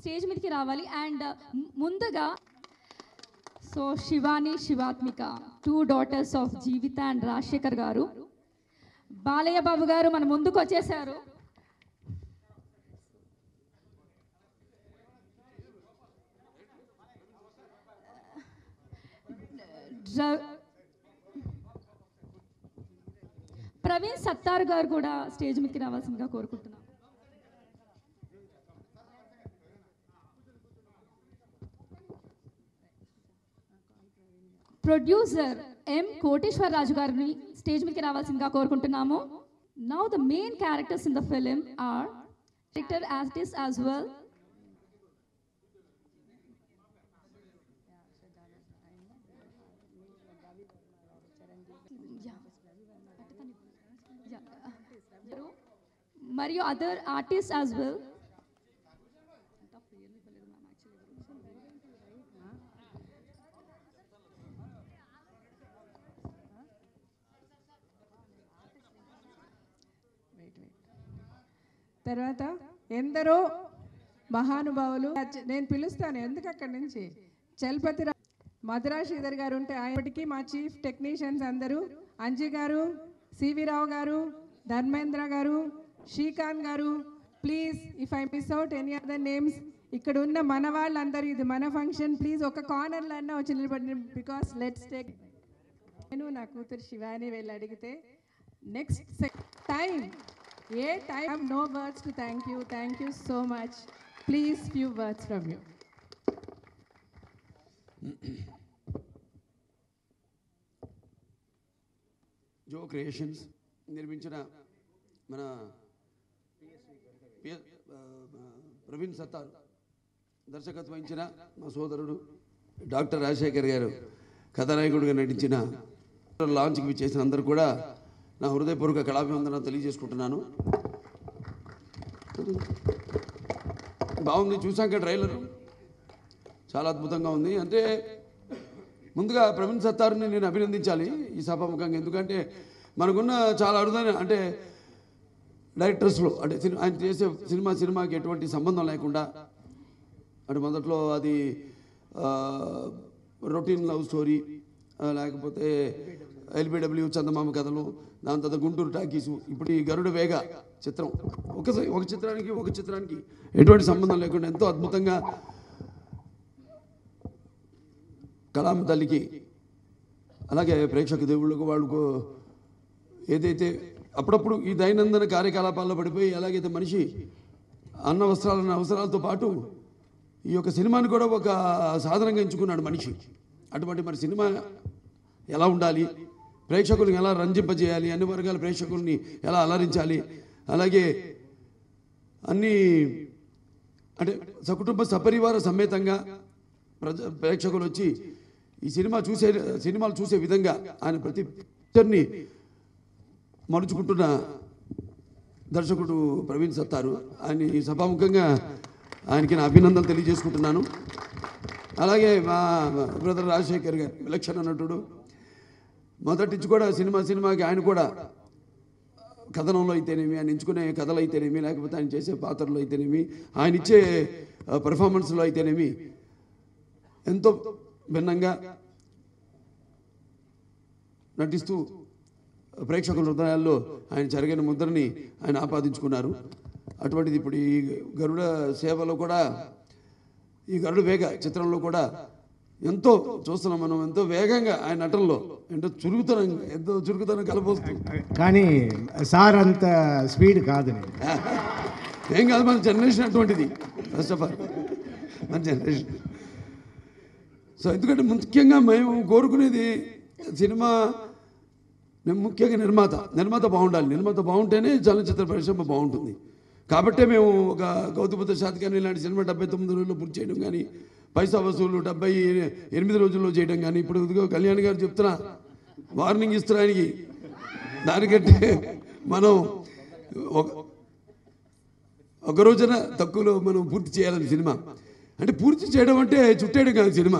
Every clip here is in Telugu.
స్టేజ్ మీదకి రావాలి అండ్ ముందుగా so Shivani Shivathmika two daughters of Jeevitha and Rajasekhar garu Balayya బాబు గారు మన ముందుకు వచ్చేసారు డ్ర- ప్రవీణ్ సత్తార్ గారు కూడా స్టేజ్ మీదకి రావాల్సిందిగా కోరుకుంటున్నాం ప్రొడ్యూసర్ ఎం కోటేశ్వరరాజు గారిని స్టేజ్ మీదకి రావాల్సిందిగా కోరుకుంటున్నాము now the main characters in the film are director artist as well మరియు అదర్ ఆర్టిస్ట్ యాజ్ వెల్ తర్వాత ఎందరో మహానుభావులు నేను పిలుస్తాను ఎందుకు అక్కడి నుంచి చలపతి రా- మధురా శ్రీధర్ గారు ఉంటే ఆయనప్పటికీ మా చీఫ్ టెక్నీషియన్స్ అందరూ అంజీ గారు సివి రావు గారు Dharmendra garu Srikanth garu please if I miss out any other names ఇక్కడ ఉన్న మన వాళ్ళందరూ ఇది మన ఫంక్షన్ ప్లీజ్ ఒక కార్నర్లో అన్నా వచ్చి నిలబడి బికాస్ లెట్స్ టేక్ నేను నా కూతురు శివాని వెళ్ళి అడిగితే next time a time no words to thank you thank you so much please few words from you Jo creations నిర్మించిన మన పియ- ఆ, ఆ, ప్రవీణ్ సత్తార్ దర్శకత్వం వహించిన మా సోదరుడు డాక్టర్ రాజశేఖర్ గారు కథానాయకుడిగా నటించిన లాంచ్కి చేసిన అందరూ కూడా నా హృదయపూర్వక కళాభివందన తెలియజేసుకుంటున్నాను బాగుంది చూసాక ట్రైలర్ చాలా అద్భుతంగా ఉంది అంటే ముందుగా ప్రవీణ్ సత్తారుని నేను అభినందించాలి ఈ సభాముఖంగా ఎందుకంటే మనకున్న చాలా అరుదైన అంటే డైరెక్టర్స్లో అంటే సినిమా ఆయన చేసే సినిమా సినిమాకి ఎటువంటి సంబంధం లేకుండా అంటే మొదట్లో అది రొటీన్ లవ్ స్టోరీ లేకపోతే ఎల్బిడబ్ల్యూ చందమామ కథలు దాని తర్వాత గుంటూరు టాకీసు ఇప్పుడు ఈ గరుడ వేగ చిత్రం ఒక ఒక చిత్రానికి ఒక చిత్రానికి ఎటువంటి సంబంధం లేకుండా ఎంతో అద్భుతంగా కళామ తల్లికి అలాగే ప్రేక్షక దేవుళ్ళకు వాళ్ళకు ఏదైతే అప్పుడప్పుడు ఈ దైనందిన కార్యకలాపాల్లో పడిపోయి ఎలాగైతే మనిషి అన్న వస్త్రాలన్న అవసరాలతో పాటు ఈ యొక్క సినిమాని కూడా ఒక సాధనంగా ఎంచుకున్నాడు మనిషి అటువంటి మరి సినిమా ఎలా ఉండాలి ప్రేక్షకులను ఎలా రంజింపజేయాలి అన్ని వర్గాల ప్రేక్షకుల్ని ఎలా అలరించాలి అలాగే అన్ని అంటే సకుటుంబ సపరివార సమేతంగా ప్రజ ప్రేక్షకులు వచ్చి ఈ సినిమా చూసే సినిమాలు చూసే విధంగా ఆయన ప్రతి పిక్చర్ని మలుచుకుంటున్న దర్శకుడు ప్రవీణ్ సత్తారు ఆయన ఈ సభాముఖంగా ఆయనకి నా అభినందనలు తెలియజేసుకుంటున్నాను అలాగే మా బ్రదర్ రాజశేఖర్ గారు విలక్షణ నటుడు మొదటి నుంచి కూడా సినిమా సినిమాకి ఆయన కూడా కథనంలో అయితేనేమి ఆయన ఎంచుకునే కథలు అయితేనేమి లేకపోతే ఆయన చేసే పాత్రలు అయితేనేమి ఆయన ఇచ్చే పెర్ఫార్మెన్స్లో అయితేనేమి ఎంతో భిన్నంగా నటిస్తూ ప్రేక్షకుల హృదయాల్లో ఆయన జరిగిన ముద్రని ఆయన ఆపాదించుకున్నారు అటువంటిది ఇప్పుడు ఈ గరుడ సేవలో కూడా ఈ గరుడ వేగ చిత్రంలో కూడా ఎంతో చూస్తున్నాం మనం ఎంతో వేగంగా ఆయన నటనలో ఎంతో చురుకుతనం ఎంతో చురుకుతనం కలబోస్తూ కానీ సార్ అంత స్పీడ్ కాదు నేను ఏం కాదు మన జనరేషన్ అటువంటిది ఫస్ట్ ఆఫ్ ఆల్ మన జనరేషన్ సో ఎందుకంటే ముఖ్యంగా మేము కోరుకునేది సినిమా నేను ముఖ్యంగా నిర్మాత నిర్మాత బాగుండాలి నిర్మాత బాగుంటేనే చలనచిత్ర పరిశ్రమ బాగుంటుంది కాబట్టే మేము ఒక గౌతమబుద్ధ శాతకాన్ని ఇలాంటి సినిమా డెబ్బై తొమ్మిది రోజుల్లో పూర్తి చేయడం కానీ పైసా వసూలు డెబ్బై ఎనిమిది రోజుల్లో చేయడం కానీ ఇప్పుడు ఇదిగో కళ్యాణ్ గారు చెప్తున్నా వార్నింగ్ ఇస్తున్నా ఆయనకి దానికంటే మనం ఒక ఒక రోజున తక్కువలో మనం పూర్తి చేయాలని సినిమా అంటే పూర్తి చేయడం అంటే చుట్టేయడం కాదు సినిమా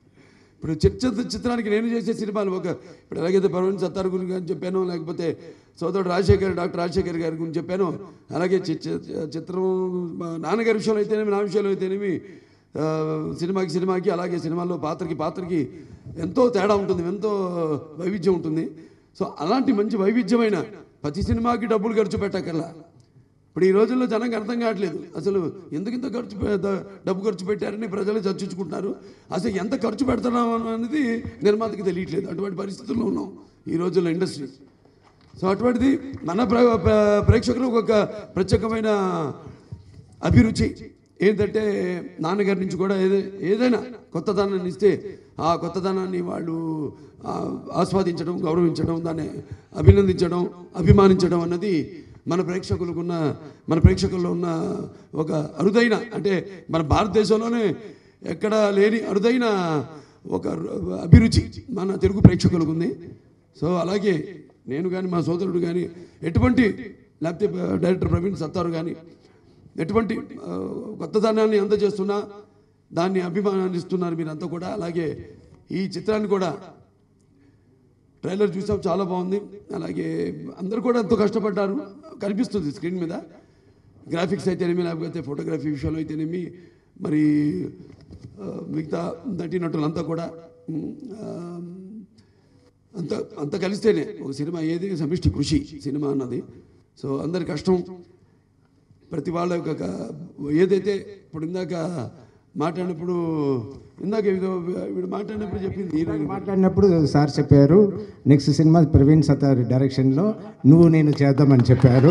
ఇప్పుడు చర్చ చిత్రానికి నేను చేసే సినిమాలు ఒక ఇప్పుడు ఎలాగైతే పరవన్ సత్తార్ గురించి కానీ చెప్పాను లేకపోతే సోదరుడు రాజశేఖర్ డాక్టర్ రాజశేఖర్ గారి గురించి చెప్పాను అలాగే చి- చి- చిత్రం మా నాన్నగారి విషయంలో అయితేనేమి నా విషయంలో అయితేనేమి ఆ, సినిమాకి సినిమాకి అలాగే సినిమాల్లో పాత్రకి పాత్రకి ఎంతో తేడా ఉంటుంది ఎంతో వైవిధ్యం ఉంటుంది సో అలాంటి మంచి వైవిధ్యమైన ప్రతి సినిమాకి డబ్బులు ఖర్చు పెట్టకల్లా ఇప్పుడు ఈ రోజుల్లో జనానికి అర్థం కావట్లేదు అసలు ఎందుకు ఇంత ఖర్చు పె- ద- డబ్బు ఖర్చు పెట్టారని ప్రజలు చర్చించుకుంటున్నారు అసలు ఎంత ఖర్చు పెడుతున్నాం అనేది నిర్మాతకి తెలియట్లేదు అటువంటి పరిస్థితుల్లో ఉన్నాం ఈ రోజుల్లో ఇండస్ట్రీ సో అటువంటిది మన ప్ర- ప్ర- ప్రేక్షకులకు ఒక ప్రత్యేకమైన అభిరుచి ఏంటంటే నాన్నగారి నుంచి కూడా ఏదే ఏదైనా కొత్తదనాన్ని ఇస్తే ఆ కొత్తదనాన్ని వాళ్ళు ఆ, ఆస్వాదించడం గౌరవించడం దాన్ని అభినందించడం అభిమానించడం అన్నది మన ప్రేక్షకులకు ఉన్న మన ప్రేక్షకుల్లో ఉన్న ఒక అరుదైన అంటే మన భారతదేశంలోనే ఎక్కడ లేని అరుదైన ఒక అభిరుచి మన తెలుగు ప్రేక్షకులకు ఉంది సో అలాగే నేను కానీ మా సోదరుడు కానీ ఎటువంటి లేకపోతే డైరెక్టర్ ప్రవీణ్ సత్తారు కానీ ఎటువంటి ఆ, కొత్తదనాన్ని అందజేస్తున్నా దాన్ని అభిమానిస్తున్నారు మీరంతా కూడా అలాగే ఈ చిత్రాన్ని కూడా ట్రైలర్ చూసాం చాలా బాగుంది అలాగే అందరు కూడా ఎంతో కష్టపడ్డారు కనిపిస్తుంది స్క్రీన్ మీద గ్రాఫిక్స్ అయితేనేమి లేకపోతే ఫోటోగ్రఫీ విషయంలో అయితేనేమి మరి ఆ, మిగతా నటీనటులంతా కూడా ఉమ్, ఆ, అంత అంత కలిస్తేనే ఒక సినిమా ఏది సమిష్టి కృషి సినిమా అన్నది సో అందరి కష్టం ప్రతి వాళ్ళ యొక్క క- ఏదైతే ఇప్పుడు ఇందాక మాట్లాడినప్పుడు ఇందాక ఏదో వీడు మాట్లాడినప్పుడు చెప్పింది హీరోయిన్ మాట్లాడినప్పుడు సార్ చెప్పారు నెక్స్ట్ సినిమా ప్రవీణ్ సతార్ డైరెక్షన్లో నువ్వు నేను చేద్దామని చెప్పారు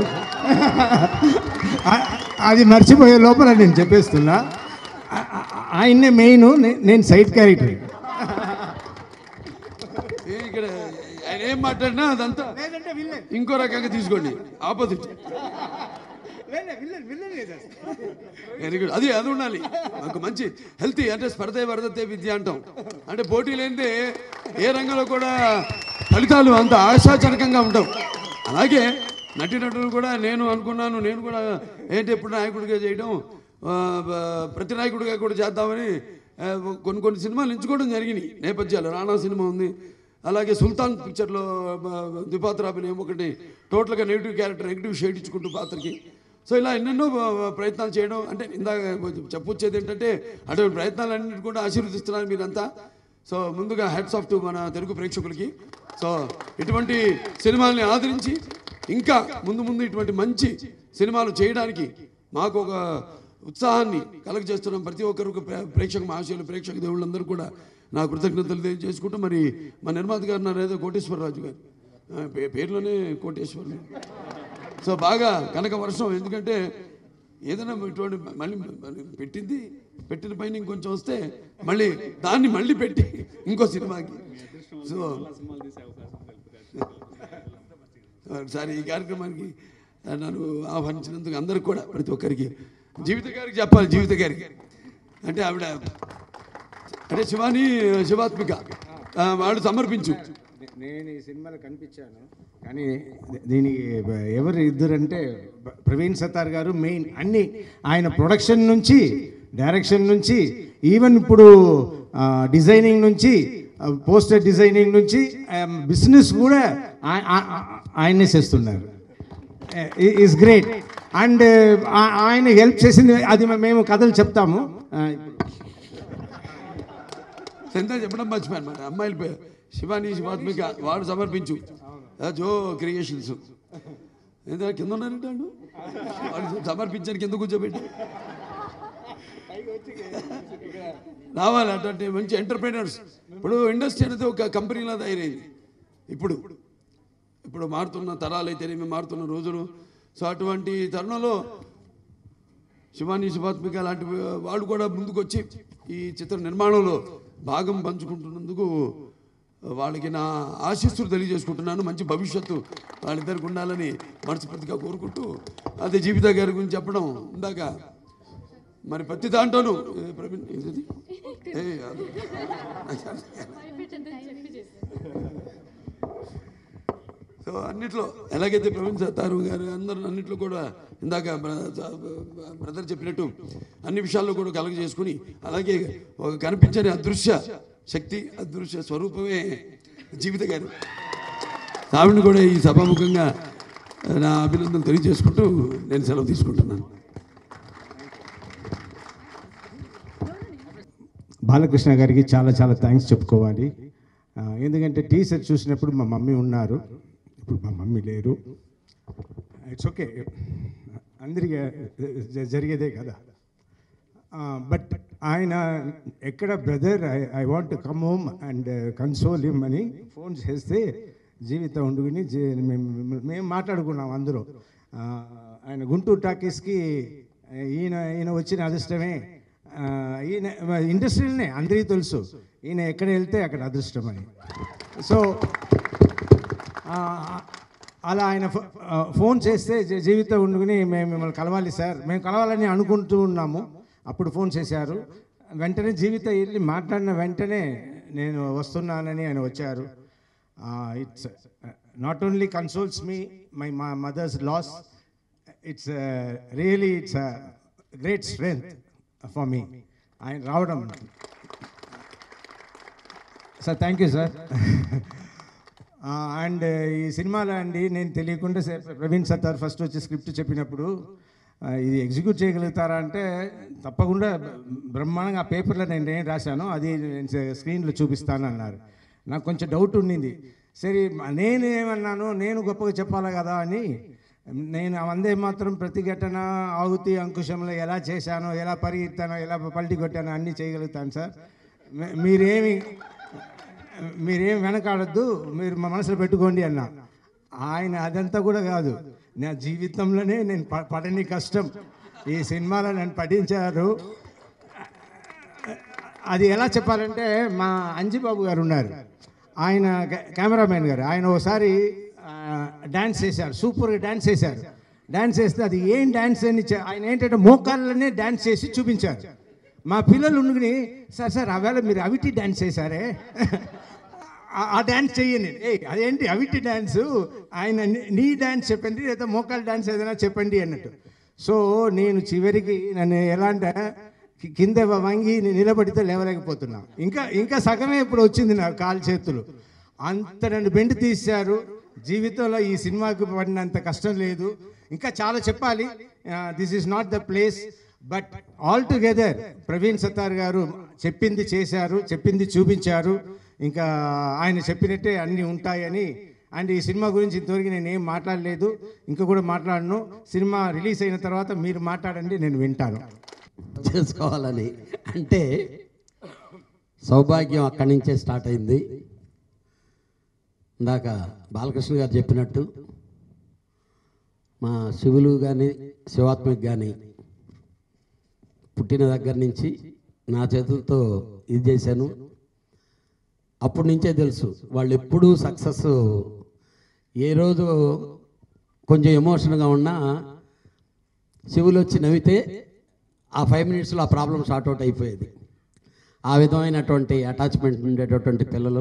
ఆ- అది మర్చిపోయే లోపల నేను చెప్పేస్తున్నా ఆ- ఆ- ఆయన్నే మెయిన్ నేను సైడ్ క్యారెక్టర్ ఏ ఇక్కడ ఆయన ఏం మాట్లాడినా అదంతా ఇంకో రకంగా తీసుకోండి ఆపోజిట్ వెరీ గుడ్ అది అది ఉండాలి నాకు మంచి హెల్తీ అంటే స్పర్ధే వరదతే విద్య అంటాం అంటే పోటీ లేనిదే ఏ రంగంలో కూడా ఫలితాలు అంత ఆశాజనకంగా ఉండవు అలాగే నటీనటులు కూడా నేను అనుకున్నాను నేను కూడా ఏంటి ఎప్పుడు నాయకుడిగా చేయడం ఆ, బ- ప్రతి నాయకుడిగా కూడా చేద్దామని ఆ, కొన్ని కొన్ని సినిమాలు ఎంచుకోవడం జరిగినాయి నేపథ్యాలు రాణా సినిమా ఉంది అలాగే సుల్తాన్ పిక్చర్లో ద్విపాత్రాభినయం ఒకటి టోటల్గా నెగిటివ్ క్యారెక్టర్ నెగిటివ్ షేడ్ ఇచ్చుకుంటూ పాత్రకి సో ఇలా ఎన్నెన్నో ఆ, ప్రయత్నాలు చేయడం అంటే ఇందాక చెప్పొచ్చేది ఏంటంటే అటువంటి ప్రయత్నాలన్నింటి కూడా ఆశీర్వదిస్తున్నారు మీరంతా సో ముందుగా హెడ్స్ ఆఫ్ టు మన తెలుగు ప్రేక్షకులకి సో ఇటువంటి సినిమాల్ని ఆదరించి ఇంకా ముందు ముందు ఇటువంటి మంచి సినిమాలు చేయడానికి మాకు ఒక ఉత్సాహాన్ని కలగజేస్తున్నాం ప్రతి ఒక్కరు ఒక ప్రే- ప్రేక్షక మహాశయులు ప్రేక్షక దేవుళ్ళందరూ కూడా నా కృతజ్ఞతలు తెలియజేసుకుంటూ మరి మా నిర్మాత గారు నా ఏదో కోటేశ్వరరాజు గారు ఆ, పే- పేరులోనే కోటేశ్వరులు సో బాగా కనక వర్షం ఎందుకంటే ఏదైనా ఇటువంటి మళ్ళీ మళ్ళీ పెట్టింది పెట్టిన పైన ఇంకొంచెం వస్తే మళ్ళీ దాన్ని మళ్ళీ పెట్టి ఇంకో సినిమాకి సో సార్ ఈ కార్యక్రమానికి నన్ను ఆహ్వానించినందుకు అందరికి కూడా ప్రతి ఒక్కరికి జీవిత గారికి చెప్పాలి జీవిత గారికి అంటే ఆవిడ అంటే శివాని శివాత్మిక ఆ, వాడు సమర్పించు నేను ఈ సినిమాలో కనిపించాను కానీ దీనికి ఎవరు ఇద్దరంటే ప్రవీణ్ సత్తార్ గారు మెయిన్ అన్ని ఆయన ప్రొడక్షన్ నుంచి డైరెక్షన్ నుంచి ఈవెన్ ఇప్పుడు డిజైనింగ్ నుంచి పోస్టర్ డిజైనింగ్ నుంచి బిజినెస్ కూడా ఆయ- ఆ- ఆ- ఆయనే చేస్తున్నారు ఈజ్ గ్రేట్ అండ్ ఆయన హెల్ప్ చేసింది అది మేము కథలు చెప్తాము ఆ, ఎంత చెప్పడం మర్చిపోయాను అనమాట అమ్మాయిల పేరు శివాని శివాత్మిక వాడు సమర్పించు ఆ, జో క్రియేషన్స్ ఎంత కింద ఉన్నారంటే వాడు వాడు సమర్పించాను కింద కూర్చోబెట్టి రావాలి అటువంటి మంచి ఎంటర్ప్రైనర్స్ ఇప్పుడు ఇండస్ట్రీ అనేది ఒక కంపెనీలా తయారైంది ఇప్పుడు ఇప్పుడు మారుతున్న తరాలు అయితేనేమి మారుతున్న రోజులు సో అటువంటి తరుణంలో శివాని శివాత్మిక లాంటి వాళ్ళు కూడా ముందుకు వచ్చి ఈ చిత్ర నిర్మాణంలో భాగం పంచుకుంటున్నందుకు వాళ్ళకి నా ఆశీస్సులు తెలియజేసుకుంటున్నాను మంచి భవిష్యత్తు వాళ్ళిద్దరికి ఉండాలని మనస్ఫూర్తిగా కోరుకుంటూ అదే జీవిత గారి గురించి చెప్పడం ఇందాక మరి ప్రతి దాంట్లోనూ ఏ, ప్రవీణ్ ఏది ఏ, అది. సో అన్నిట్లో ఎలాగైతే ప్రవీణ్ సత్తారు గారు అందరూ అన్నిట్లో కూడా ఇందాక బ్రదర్ చెప్పినట్టు అన్ని విషయాల్లో కూడా కలగజేసుకుని అలాగే ఒక కనిపించని అదృశ్య శక్తి అదృశ్య స్వరూపమే జీవిత గారు ఆవిడని కూడా ఈ సభాముఖంగా నా అభినందనలు తెలియజేసుకుంటూ నేను సెలవు తీసుకుంటున్నాను బాలకృష్ణ గారికి చాలా చాలా థ్యాంక్స్ చెప్పుకోవాలి ఆ, ఎందుకంటే టీచర్ చూసినప్పుడు మా మమ్మీ ఉన్నారు ఇప్పుడు మా మమ్మీ లేరు ఇట్స్ ఓకే అందరికీ జ- జరిగేదే కదా బట్ ఆయన ఎక్కడ brother I I want come home and console him అని ఫోన్ చేస్తే జీవితం ఉండుకుని జీ- మేము మేము మాట్లాడుకున్నాం అందరూ ఆ, ఆయన గుంటూరు టాకీస్కి ఈయన ఈయన వచ్చిన అదృష్టమే ఆ, ఈయన ఇండస్ట్రీలోనే అందరికీ తెలుసు ఈయన ఎక్కడ వెళ్తే అక్కడ అదృష్టం అని సో ఆ, అలా ఆయన ఫో- ఆ, ఫోన్ చేస్తే జీ- జీవితం ఉండుకుని మేము మిమ్మల్ని కలవాలి సార్ మేము కలవాలని అనుకుంటూ ఉన్నాము అప్పుడు ఫోన్ చేశారు వెంటనే జీవిత వెళ్ళి మాట్లాడిన వెంటనే నేను వస్తున్నానని ఆయన వచ్చారు it's not only consoles me my మా mother's loss it's really it's great strength for me ఆయన రావడం sir thank you sir and ఈ సినిమాలో అండి నేను తెలియకుండా సే- ప్రవీణ్ సత్తార్ ఫస్ట్ వచ్చి స్క్రిప్ట్ చెప్పినప్పుడు ఆ, ఇది ఎగ్జిక్యూట్ చేయగలుగుతారా అంటే తప్పకుండా బ్రహ్మాండంగా ఆ పేపర్లో నేను ఏం రాశాను అది నేను స్క్రీన్లో చూపిస్తాను అన్నారు నాకు కొంచెం డౌట్ ఉండింది సరే నేను ఏమన్నాను నేను గొప్పగా చెప్పాలి కదా అని నేను వందే మాత్రం ప్రతిఘటన ఆహుతి అంకుశంలో ఎలా చేశానో ఎలా పరిగెత్తానో ఎలా పల్టీ కొట్టానో అన్నీ చేయగలుగుతాను సార్ మీ- మీరేమి మీరేం వెనకాడద్దు మీరు మా మనసులో పెట్టుకోండి అన్న ఆయన అదంతా కూడా కాదు నా జీవితంలోనే నేను ప- పడని కష్టం ఈ సినిమాలో నన్ను పఠించారు అది ఎలా చెప్పాలంటే మా అంజిబాబు గారు ఉన్నారు ఆయన కె- కెమెరామెన్ గారు ఆయన ఒకసారి డ్యాన్స్ చేశారు సూపర్గా డ్యాన్స్ చేశారు డ్యాన్స్ చేస్తే అది ఏం డ్యాన్స్ అని చె- ఆయన ఏంటంటే మోకాళ్ళనే డ్యాన్స్ చేసి చూపించారు మా పిల్లలు ఉండుకుని సార్ సార్ ఆవేళ మీరు అవిటి డ్యాన్స్ చేశారే ఆ- ఆ డ్యాన్స్ చెయ్యండి ఏ అదేంటి అవిటి డ్యాన్స్ ఆయన నీ- నీ డ్యాన్స్ చెప్పండి లేదా మోకాల్ డ్యాన్స్ ఏదైనా చెప్పండి అన్నట్టు సో నేను చివరికి నన్ను ఎలా అంటే కి- కింద వంగి నేను నిలబడితే లేవలేకపోతున్నా ఇంకా ఇంకా సగమే ఇప్పుడు వచ్చింది నా కాలు చేతులు అంత నన్ను బెండ్ తీశారు జీవితంలో ఈ సినిమాకు పడినంత కష్టం లేదు ఇంకా చాలా చెప్పాలి this is not the place but all together Praveen Sattar garu చెప్పింది చేశారు చెప్పింది చూపించారు ఇంకా ఆయన చెప్పినట్టే అన్నీ ఉంటాయని అండ్ ఈ సినిమా గురించి ఇంతవరకు నేను ఏం మాట్లాడలేదు ఇంకా కూడా మాట్లాడను సినిమా రిలీజ్ అయిన తర్వాత మీరు మాట్లాడండి నేను వింటాను చేసుకోవాలని అంటే సౌభాగ్యం అక్కడి నుంచే స్టార్ట్ అయింది ఇందాక బాలకృష్ణ గారు చెప్పినట్టు మా శివులు కానీ శివాత్మకి కానీ పుట్టిన దగ్గర నుంచి నా చేతులతో ఇది చేశాను అప్పటి నుంచే తెలుసు వాళ్ళు ఎప్పుడూ సక్సెస్ ఏ రోజు కొంచెం ఎమోషన్గా ఉన్నా శివులు వచ్చి నవ్వితే ఆ ఫైవ్ మినిట్స్లో ఆ ప్రాబ్లం సార్ట్ అవుట్ అయిపోయేది ఆ విధమైనటువంటి అటాచ్మెంట్ ఉండేటటువంటి పిల్లలు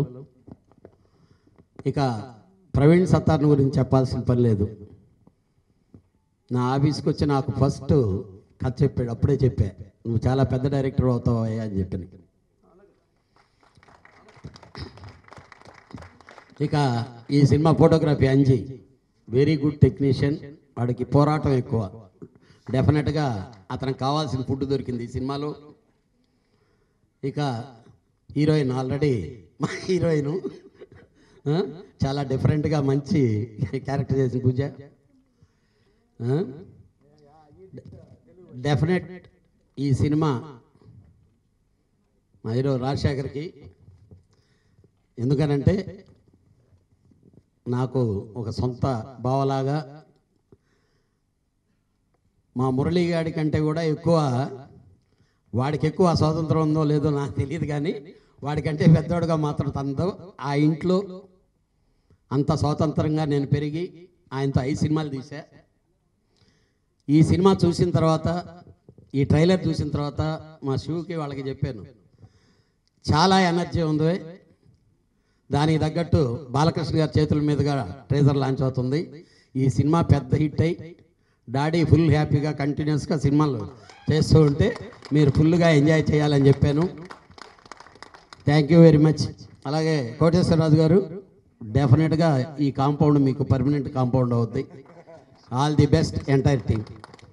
ఇక ప్రవీణ్ సత్తార్ని గురించి చెప్పాల్సిన పని లేదు నా ఆఫీస్కి వచ్చి నాకు ఫస్ట్ కథ చెప్పాడు అప్పుడే చెప్పా నువ్వు చాలా పెద్ద డైరెక్టర్ అవుతావు అని చెప్పి ఇక ఈ సినిమా photography Anji very good technician వాడికి పోరాటం ఎక్కువ డెఫినెట్గా అతనికి కావాల్సిన ఫుడ్ దొరికింది ఈ సినిమాలో ఇక హీరోయిన్ ఆల్రెడీ మా హీరోయిన్ ఆ, చాలా డిఫరెంట్గా మంచి క్యారెక్టర్ చేసిన పూజ డెఫినెట్ ఈ సినిమా మా హీరో రాజశేఖర్కి ఎందుకనంటే నాకు ఒక సొంత బావలాగా మా మురళీ గాడి కంటే కూడా ఎక్కువ వాడికి ఎక్కువ స్వాతంత్రం ఉందో లేదో నాకు తెలియదు కానీ వాడికంటే పెద్దవాడుగా మాత్రం తనతో ఆ ఇంట్లో అంత స్వాతంత్రంగా నేను పెరిగి ఆయనతో ఐదు సినిమాలు తీసా ఈ సినిమా చూసిన తర్వాత ఈ ట్రైలర్ చూసిన తర్వాత మా శివుకి వాళ్ళకి చెప్పాను చాలా ఎనర్జీ ఉంది దానికి తగ్గట్టు బాలకృష్ణ గారి చేతుల మీదుగా ట్రేజర్ లాంచ్ అవుతుంది ఈ సినిమా పెద్ద హిట్ అయి డాడీ ఫుల్ హ్యాపీగా కంటిన్యూస్గా సినిమాలు చేస్తూ ఉంటే మీరు ఫుల్గా ఎంజాయ్ చేయాలని చెప్పాను థ్యాంక్ యూ వెరీ మచ్ అలాగే కోటేశ్వరరాజు గారు డెఫినెట్గా ఈ కాంపౌండ్ మీకు పర్మనెంట్ కాంపౌండ్ అవుద్ది all the best entire team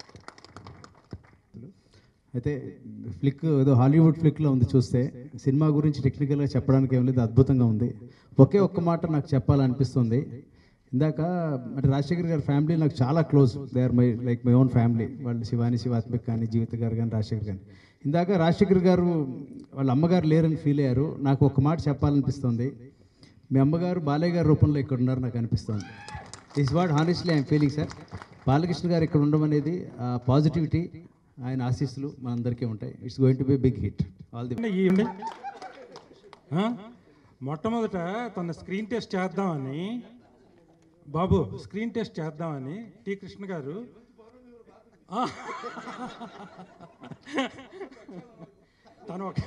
అయితే ఫ్లిక్ ఏదో హాలీవుడ్ ఫ్లిక్లో ఉంది చూస్తే సినిమా గురించి టెక్నికల్గా చెప్పడానికి ఏం లేదు అద్భుతంగా ఉంది ఒకే ఒక్క మాట నాకు చెప్పాలనిపిస్తుంది ఇందాక అంటే రాజశేఖర్ గారి ఫ్యామిలీ నాకు చాలా close they are my like my own family వాళ్ళు శివాని శివాత్మిక్ కానీ జీవిత గారు కానీ రాజశేఖర్ కానీ ఇందాక రాజశేఖర్ గారు వాళ్ళ అమ్మగారు లేరని ఫీల్ అయ్యారు నాకు ఒక మాట చెప్పాలనిపిస్తుంది మీ అమ్మగారు బాలయ్య గారి రూపంలో ఇక్కడ ఉన్నారు నాకు అనిపిస్తుంది is what honestly I'm feeling sir Balakrishna garu ఇక్కడ ఉండడం అనేది పాజిటివిటీ ఆయన ఆశీస్సులు మనందరికీ ఉంటాయి it's going to be big hit all the ఇవ్వండి ఆ? మొట్టమొదట తన స్క్రీన్ టెస్ట్ చేద్దామని బాబు స్క్రీన్ టెస్ట్ చేద్దామని టి కృష్ణ గారు ఆ. తను ఒక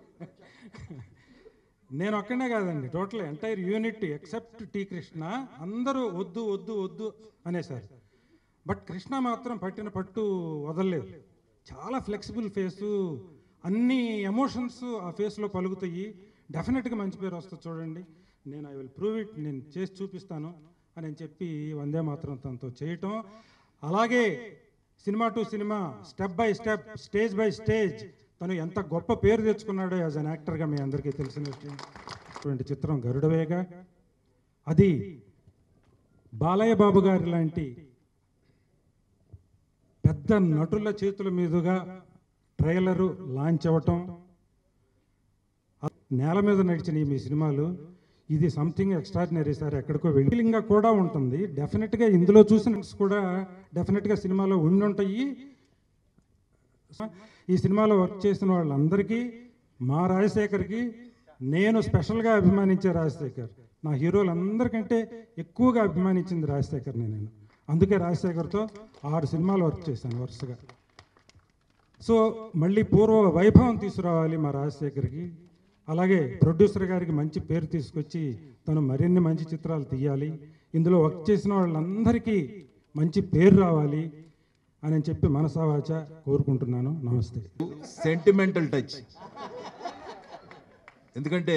నేను ఒక్కనే కాదండి total entire unit except T Krishna అందరూ వద్దు వద్దు వద్దు అనేసారు బట్ కృష్ణ మాత్రం పట్టిన పట్టు వదలలేదు చాలా ఫ్లెక్సిబుల్ ఫేసు అన్ని ఎమోషన్స్ ఆ ఫేస్లో పలుకుతాయి డెఫినెట్గా మంచి పేరు వస్తుంది చూడండి నేను ఐ విల్ ప్రూవ్ ఇట్ నేను చేసి చూపిస్తాను అని అని చెప్పి వందే మాత్రం తనతో చేయటం అలాగే సినిమా టు సినిమా step by step stage by stage తను ఎంత గొప్ప పేరు తెచ్చుకున్నాడో యాజ్ అన్ యాక్టర్గా మీ అందరికీ తెలిసిన విషయం అటువంటి చిత్రం గరుడవేగ అది బాలయ్య బాబు గారి లాంటి పెద్ద నటుల చేతుల మీదుగా ట్రైలరు లాంచ్ అవ్వటం నేల మీద నడిచిన ఈ మీ సినిమాలు ఇది సంథింగ్ ఎక్స్ట్రాడినరీ సార్ ఎక్కడికో వెళ్ళింగా కూడా ఉంటుంది డెఫినెట్గా ఇందులో చూసిన కూడా డెఫినెట్గా సినిమాలో ఉండి ఉంటాయి ఈ సినిమాలో వర్క్ చేసిన వాళ్ళందరికీ మా రాజశేఖర్కి నేను స్పెషల్గా అభిమానించే రాజశేఖర్ నా హీరోలందరికంటే ఎక్కువగా అభిమానించింది రాజశేఖర్ని నేను అందుకే రాజశేఖర్తో ఆరు సినిమాలు వర్క్ చేశాను వరుసగా సో మళ్ళీ పూర్వ వైభవం తీసుకురావాలి మా రాజశేఖర్కి అలాగే ప్రొడ్యూసర్ గారికి మంచి పేరు తీసుకొచ్చి తను మరిన్ని మంచి చిత్రాలు తీయాలి ఇందులో వర్క్ చేసిన వాళ్ళందరికీ మంచి పేరు రావాలి అని చెప్పి మనసావాచ కోరుకుంటున్నాను నమస్తే సెంటిమెంటల్ టచ్ ఎందుకంటే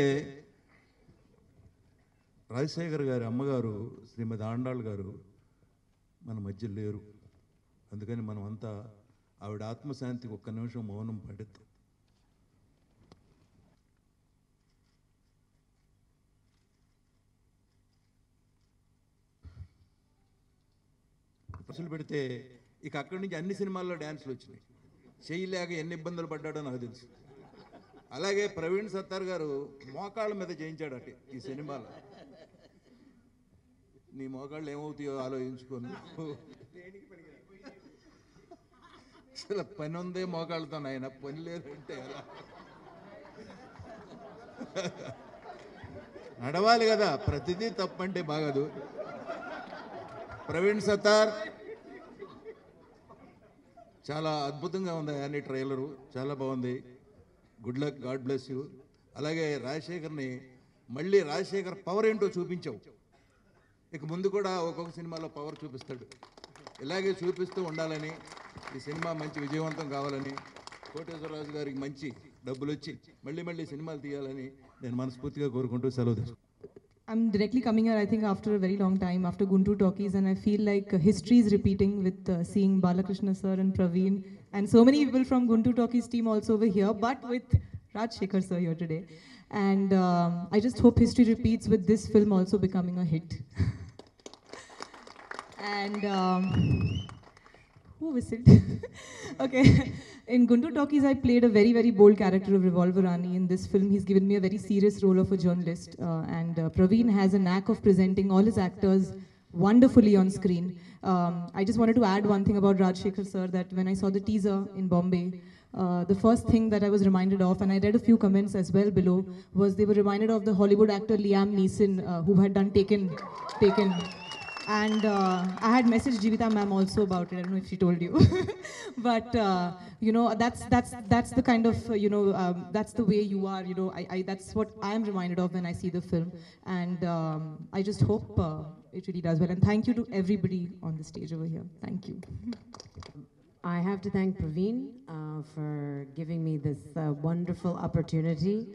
రాజశేఖర్ గారి అమ్మగారు శ్రీమతి ఆండాళ్ గారు మన మధ్య లేరు అందుకని మనం అంతా ఆవిడ ఆత్మశాంతికి ఒక్క నిమిషం మౌనం పడిద్దాం ప్రశ్నలు పెడితే ఇక అక్కడి నుంచి అన్ని సినిమాల్లో డ్యాన్స్లు వచ్చినాయి చేయలేక ఎన్ని ఇబ్బందులు పడ్డాడో నాకు తెలుసు అలాగే ప్రవీణ్ సత్తార్ గారు మోకాళ్ళ మీద చేయించాడట ఈ సినిమాలో నీ మోకాళ్ళు ఏమవుతాయో ఆలోచించుకొని అసలు పని ఉందే మోకాళ్ళతో నాయన పని లేదంటే ఎలా నడవాలి కదా ప్రతిదీ తప్పంటే బాగదు ప్రవీణ్ సత్తార్ చాలా అద్భుతంగా ఉంది అన్ని ట్రైలరు చాలా బాగుంది good luck God bless you అలాగే రాజశేఖర్ని మళ్ళీ రాజశేఖర్ పవర్ ఏంటో చూపించావు ఇక ముందు కూడా ఒక్కొక్క సినిమాలో పవర్ చూపిస్తాడు ఇలాగే చూపిస్తూ ఉండాలని ఈ సినిమా మంచి విజయవంతం కావాలని కోటేశ్వరరాజు గారికి మంచి డబ్బులు వచ్చి మళ్ళీ మళ్ళీ సినిమాలు తీయాలని నేను మనస్ఫూర్తిగా కోరుకుంటూ సెలవు తీసుకుంటాను I'm directly coming here, I think, after a very long time, after Guntur Talkies, and I feel like uh, history is repeating with uh, seeing Balakrishna sir and Praveen, and so many people from Guntur Talkies team also over here, but with Raj Shekhar sir here today. And um, I just hope history repeats with this film also becoming a hit. and um, who whistled? okay. In Guntur Talkies, I played a very, very bold character of Revolver Rani. In this film, he's given me a very serious role of a journalist. Uh, and uh, Praveen has a knack of presenting all his actors wonderfully on screen. Um, I just wanted to add one thing about Raj Shekhar sir that when I saw the teaser in Bombay, uh, the first thing that I was reminded of, and I read a few comments as well below, was they were reminded of the Hollywood actor Liam Neeson, uh, who had done Taken, Taken. And uh, I had messaged Jivita ma'am also about it. I don't know if she told you, but uh, you know that's that's that's the kind of uh, you know um, that's the way you are. You know, I, I that's what I am reminded of when I see the film, and um, I just hope uh, it really does well. And thank you to everybody on the stage over here. Thank you. I have to thank Praveen uh, for giving me this uh, wonderful opportunity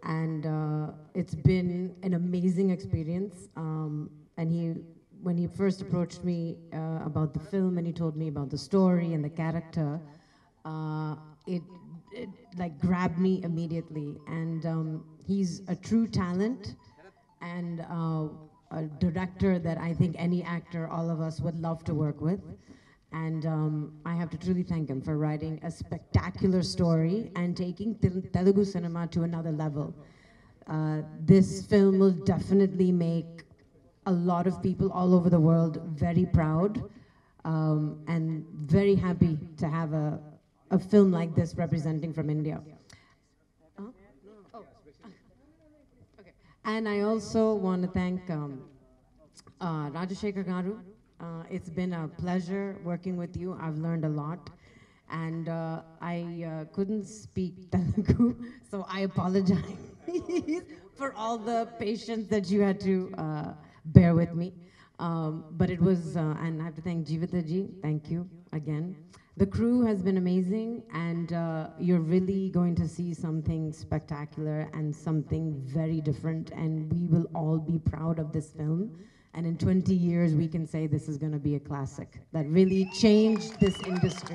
and uh, it's been an amazing experience. Um, and he, when he first approached me uh, about the film and he told me about the story and the character, uh, it, it like grabbed me immediately. And um, he's a true talent and uh, a director that I think any actor, all of us, would love to work with. And um, I have to truly thank him for writing a spectacular story and taking Tel- Telugu cinema to another level. Uh, this film will definitely make a lot of people all over the world very proud um, and very happy to have a, a film like this representing from India. Huh? Oh. Okay. And I also want to thank um, uh, Rajashekar Garu. Uh, it's been a pleasure working with you. I've learned a lot. And uh, I uh, couldn't speak Telugu, so I apologize for all the patience that you had to uh, bear with me. Um, but it was, uh, and I have to thank Jivita ji, thank you again. The crew has been amazing, and uh, you're really going to see something spectacular and something very different, and we will all be proud of this film. And in 20 years, we can say this is going to be a classic that really changed this industry.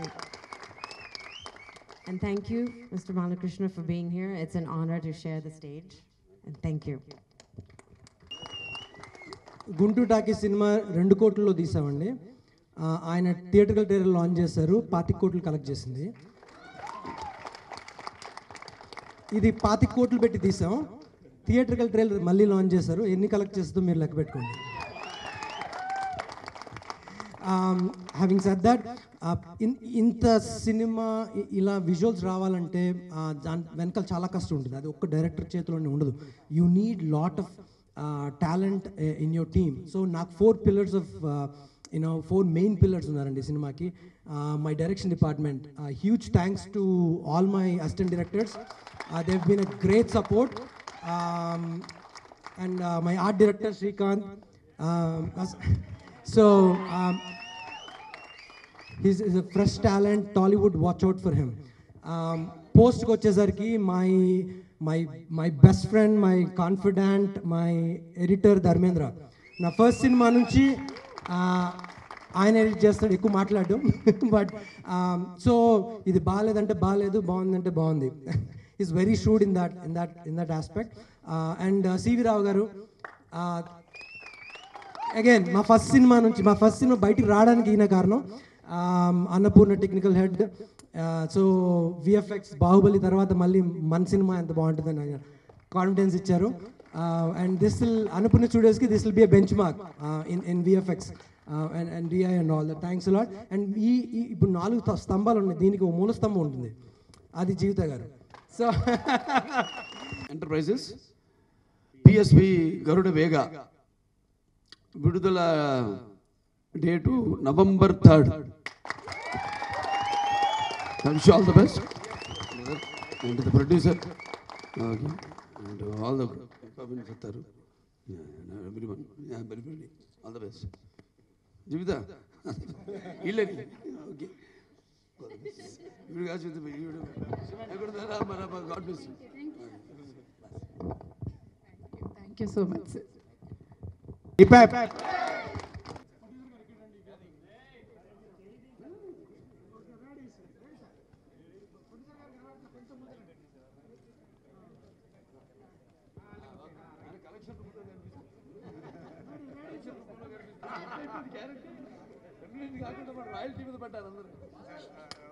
And thank you, Mr. Balakrishna, for being here. It's an honor to share the stage. And thank you. Guntur talkie సినిమా రెండు కోట్లలో తీసామండి ఆ, ఆయన థియేటర్కల్ ట్రైలర్ లాంచ్ చేశారు పాతిక కోట్లు కలెక్ట్ చేసింది ఇది పాతిక కోట్లు పెట్టి తీసాం థియేటర్కల్ ట్రైలర్ మళ్ళీ లాంచ్ చేశారు ఎన్ని కలెక్ట్ చేస్తుందో మీరు లెక్క పెట్టుకోండి హ్యావింగ్ సెడ్ దట్ ఇంత సినిమా ఇ- ఇలా విజువల్స్ రావాలంటే ఆ, దాని వెనకాల చాలా కష్టం ఉంటుంది అది ఒక్క డైరెక్టర్ చేతిలోనే ఉండదు you need lot of talent in your team so నాకు four pillars of you know four main pillars ఉన్నారండి ఈ సినిమాకి my direction department huge thanks to all my assistant directors Dev been a great support and my art director Srikanth so he's is a fresh talent Tollywood watch out for him పోస్ట్కి వచ్చేసరికి my my my best friend my confident my editor Dharmendra నా ఫస్ట్ సినిమా నుంచి uh, ఆయన ఎడిట్ చేస్తాడు ఎక్కువ మాట్లాడడం బట్ సో ఇది బాగాలేదంటే బాగాలేదు బాగుందంటే బాగుంది is very should in that in that in that aspect and CV Rao garu uh, again మా ఫస్ట్ సినిమా నుంచి మా ఫస్ట్ సినిమా బయటికి రావడానికి ఈయన కారణం um, Annapurna technical head so VFX Baahubali తర్వాత మళ్ళీ మన సినిమా ఎంత బాగుంటుందని ఆయన కాన్ఫిడెన్స్ ఇచ్చారు అండ్ దిస్ విల్ అన్నపూర్ణ స్టూడియోస్కి this will be a benchmark in in VFX and and DI and all the thanks lot and ఈ ఈ- ఇప్పుడు నాలుగు త- స్తంభాలు ఉన్నాయి దీనికి ఒక మూల స్తంభం ఉంటుంది అది జీవిత గారు so enterprises PSP Garuda Vega విడుదల date November third wish all the best and the producer okay and all the చెప్తారు everyone very all the best Jeevitha ఇల్లే ఓకే ఇప్పుడు కాదు ఇప్పుడు God bless you Thank you so much, sir. Royalty మీద పడ్డారు అందరూ